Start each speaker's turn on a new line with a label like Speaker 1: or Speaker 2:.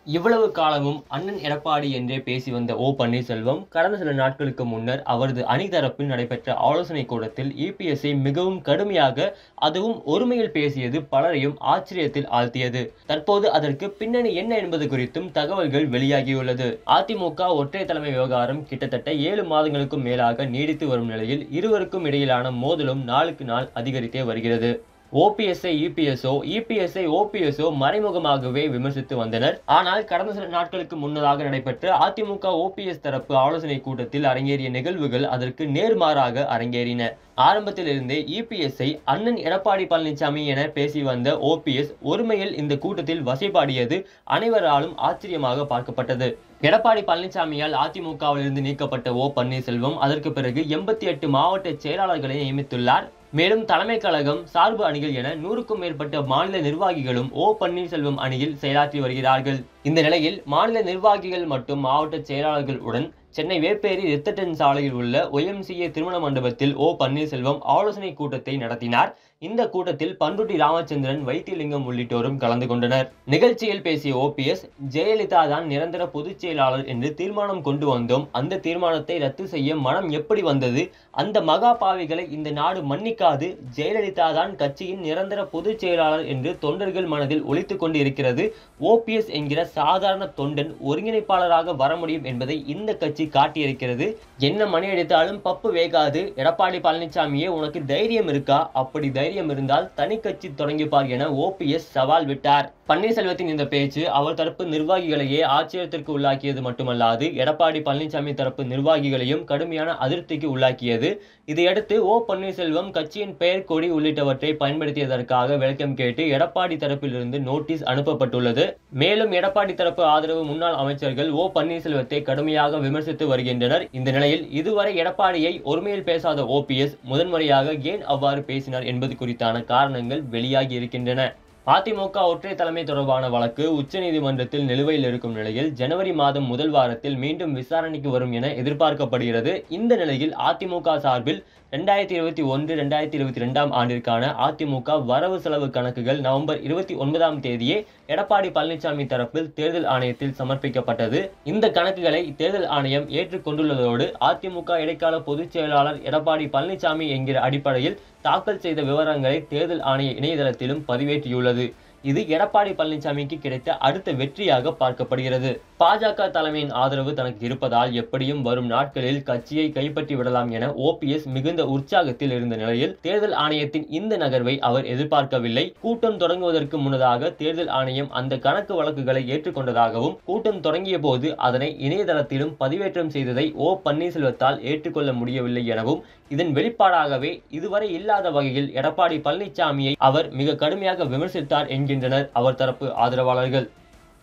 Speaker 1: இவ்வளவு காலமும் அண்ணன் எடப்பாடி என்றே பேசி வந்த ஓ பன்னீர்செல்வம் கடந்த சில நாட்களுக்கு முன்னர் அவரது அணி தரப்பில் நடைபெற்ற ஆலோசனை கூட்டத்தில் இபிஎஸ்ஐ மிகவும் கடுமையாக அதுவும் ஒருமையில் பேசியது பலரையும் ஆச்சரியத்தில் ஆழ்த்தியது தற்போது அதற்கு பின்னணி என்ன என்பது குறித்தும் தகவல்கள் வெளியாகியுள்ளது அதிமுக ஒற்றை தலைமை விவகாரம் கிட்டத்தட்ட ஏழு மாதங்களுக்கும் மேலாக நீடித்து வரும் நிலையில் இருவருக்கும் இடையிலான மோதலும் நாளுக்கு நாள் அதிகரித்தே வருகிறது ஓபிஎஸ்ஐ இபிஎஸ்ஓ இபிஎஸ்ஐ ஓபிஎஸ்ஓ மறைமுகமாகவே விமர்சித்து வந்தனர் ஆனால் கடந்த சில நாட்களுக்கு முன்னதாக நடைபெற்ற அதிமுக ஓபிஎஸ் தரப்பு ஆலோசனை கூட்டத்தில் அரங்கேறிய நிகழ்வுகள் அதற்கு நேர்மாறாக அரங்கேறின ஆரம்பத்தில் இருந்தே இபிஎஸ்ஐ அண்ணன் எடப்பாடி பழனிசாமி என பேசி வந்த ஓபிஎஸ் ஒருமையில் இந்த கூட்டத்தில் வசைபாடியது அனைவராலும் ஆச்சரியமாக பார்க்கப்பட்டது எடப்பாடி பழனிசாமியால் அதிமுகவிலிருந்து நீக்கப்பட்ட ஓ பன்னீர்செல்வம் அதற்கு பிறகு எண்பத்தி எட்டு மாவட்ட செயலாளர்களை நியமித்துள்ளார் மேலும் தலைமை கழகம் சார்பு அணிகள் என நூறுக்கும் மேற்பட்ட மாநில நிர்வாகிகளும் ஓ பன்னீர்செல்வம் அணியில் செயலாற்றி வருகிறார்கள் இந்த நிலையில் மாநில நிர்வாகிகள் மற்றும் மாவட்ட செயலாளர்கள் உடன் சென்னை வேப்பேரி ரித்தட்டன் சாலையில் உள்ள ஒய்எம்சிஏ திருமண மண்டபத்தில் ஓ பன்னீர்செல்வம் ஆலோசனை கூட்டத்தை நடத்தினார் இந்த கூட்டத்தில் பண்ருட்டி ராமச்சந்திரன் வைத்தியலிங்கம் உள்ளிட்டோரும் கலந்து கொண்டனர் நிகழ்ச்சியில் பேசிய ஓபிஎஸ் ஜெயலலிதா தான் நிரந்தர பொதுச் செயலாளர் என்று தீர்மானம் கொண்டு வந்தோம் அந்த தீர்மானத்தை ரத்து செய்ய மனம் எப்படி வந்தது அந்த மகா பாவிகளை இந்த நாடு மன்னிக்காது ஜெயலலிதா தான் கட்சியின் நிரந்தர பொதுச் செயலாளர் என்று தொண்டர்கள் மனதில் ஒலித்துக் கொண்டு இருக்கிறது ஓபிஎஸ் என்கிற சாதாரண தொண்டன் ஒருங்கிணைப்பாளராக வர முடியும் என்பதை இந்த கட்சி காட்டியிருக்கிறது என்ன மணி அடித்தாலும் பப்பு வேகாது எடப்பாடி பழனிசாமியே உனக்கு தைரியம் இருக்கா அப்படி தைரியம் இருந்தால் தனி கட்சி தொடங்கிப்பார் என ஓபிஎஸ் சவால் விட்டார் பன்னீர்செல்வத்தின் இந்த பேச்சு அவர் தரப்பு நிர்வாகிகளையே ஆச்சரியத்திற்கு உள்ளாக்கியது மட்டுமல்லாது எடப்பாடி பழனிசாமி தரப்பு நிர்வாகிகளையும் கடுமையான அதிருப்திக்கு உள்ளாக்கியது இதையடுத்து ஓ பன்னீர்செல்வம் கட்சியின் பெயர் கொடி உள்ளிட்டவற்றை பயன்படுத்தியதற்காக விளக்கம் கேட்டு எடப்பாடி தரப்பிலிருந்து நோட்டீஸ் அனுப்பப்பட்டுள்ளது மேலும் எடப்பாடி தரப்பு ஆதரவு முன்னாள் அமைச்சர்கள் ஓ பன்னீர்செல்வத்தை கடுமையாக விமர்சித்து வருகின்றனர் இந்த நிலையில் இதுவரை எடப்பாடியை ஒருமையில் பேசாத ஓபிஎஸ் முதன்முறையாக ஏன் அவ்வாறு பேசினார் என்பது குறித்தான காரணங்கள் வெளியாகி இருக்கின்றன அதிமுக ஒற்றை தலைமை தொடர்பான வழக்கு உச்சநீதிமன்றத்தில் நிலுவையில் இருக்கும் நிலையில் ஜனவரி மாதம் முதல் வாரத்தில் மீண்டும் விசாரணைக்கு வரும் என எதிர்பார்க்கப்படுகிறது இந்த நிலையில் அதிமுக சார்பில் ரெண்டாயிரத்தி இருபத்தி ஒன்று ரெண்டாயிரத்தி இருபத்தி ரெண்டாம் ஆண்டிற்கான அதிமுக வரவு செலவு கணக்குகள் நவம்பர் இருபத்தி ஒன்பதாம் தேதியே எடப்பாடி பழனிசாமி தரப்பில் தேர்தல் ஆணையத்தில் சமர்ப்பிக்கப்பட்டது இந்த கணக்குகளை தேர்தல் ஆணையம் ஏற்றுக்கொண்டுள்ளதோடு அதிமுக இடைக்கால பொதுச் செயலாளர் எடப்பாடி பழனிசாமி என்கிற அடிப்படையில் தாக்கல் செய்த விவரங்களை தேர்தல் ஆணைய இணையதளத்திலும் பதிவேற்றியுள்ளது இது எடப்பாடி பழனிசாமிக்கு கிடைத்த அடுத்த வெற்றியாக பார்க்கப்படுகிறது பாஜக தலைமையின் ஆதரவு தனக்கு இருப்பதால் எப்படியும் வரும் நாட்களில் கட்சியை கைப்பற்றி விடலாம் என ஓபிஎஸ் மிகுந்த உற்சாகத்தில் இருந்த நிலையில் தேர்தல் ஆணையத்தின் இந்த நகர்வை அவர் எதிர்பார்க்கவில்லை கூட்டம் தொடங்குவதற்கு முன்னதாக தேர்தல் ஆணையம் அந்த கணக்கு வழக்குகளை ஏற்றுக்கொண்டதாகவும் கூட்டம் தொடங்கிய போது அதனை இணையதளத்திலும் பதிவேற்றம் செய்ததை ஓ பன்னீர்செல்வத்தால் ஏற்றுக்கொள்ள முடியவில்லை எனவும் இதன் வெளிப்பாடாகவே இதுவரை இல்லாத வகையில் எடப்பாடி பழனிசாமியை அவர் மிக கடுமையாக விமர்சித்தார் என்கின்றனர் அவர் தரப்பு ஆதரவாளர்கள்